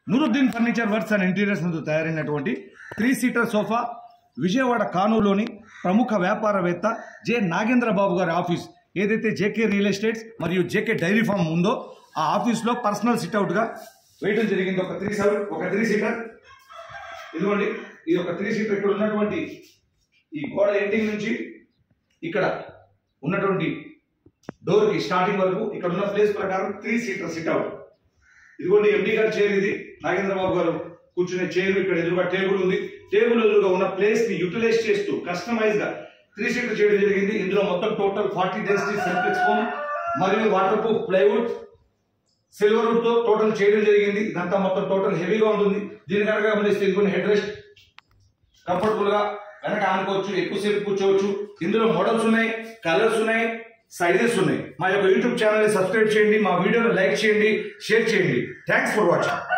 Nooruddin furniture works and interiors నందు తయారైనటువంటి three seater sofa Vijayawada కానూరులోని ప్రముఖ వ్యాపారవేత్త జె నాగేంద్ర బాబు గారి ఆఫీస్ ఏదైతే జేకే రియల్ ఎస్టేట్స్ మరియు జేకే డైరీ ఫార్మ్ ఉందో ఆ ఆఫీస్లో పర్సనల్ సిట్అవుట్గా వేయడం జరిగింది ఒక త్రీ సెవెన్ ఒక త్రీ సీటర్ ఇదిగోండి ఇది ఒక త్రీ సీటర్ ఇక్కడ ఉన్నటువంటి ఈ గోడ ఎండింగ్ నుంచి ఇక్కడ ఉన్నటువంటి డోర్ కి స్టార్టింగ్ వరకు ఇక్కడ ఉన్న ప్లేస్ ప్రకారం త్రీ సీటర్ సిట్అవుట్ ఇదిగోండి ఎండి గారి చైర్ ఇది నాగేంద్ర బాబు గారు కూర్చునే చైర్ ఇక్కడ ఎదురుగా టేబుల్ ఉంది టేబుల్ ఎదురుగా ఉన్న ప్లేస్ ని యూటిలైజ్ చేస్తూ కస్టమైజ్ గా త్రీ సీటర్ చేయడం జరిగింది ఇందులో మొత్తం టోటల్ ఫార్టీ డెన్సిటీ సెల్ఫ్లెక్స్ ఫోమ్ మరియు waterproof plywood silver wood తో టోటల్ చేయడం జరిగింది ఇదంతా మొత్తం టోటల్ హెవీగా ఉంటుంది దీని కనుక గమనిస్తే ఇదిగోండి హెడ్ రెస్ట్ కంఫర్టబుల్ గా వెనక ఆనుకోవచ్చు ఎక్కువసేపు కూర్చోవచ్చు ఇందులో మోడల్స్ ఉన్నాయి కలర్స్ ఉన్నాయి సైజెస్ ఉన్నాయి మా యొక్క యూట్యూబ్ ఛానల్ సబ్స్క్రైబ్ చేయండి మా వీడియోని లైక్ చేయండి షేర్ చేయండి థ్యాంక్స్ ఫర్ వాచింగ్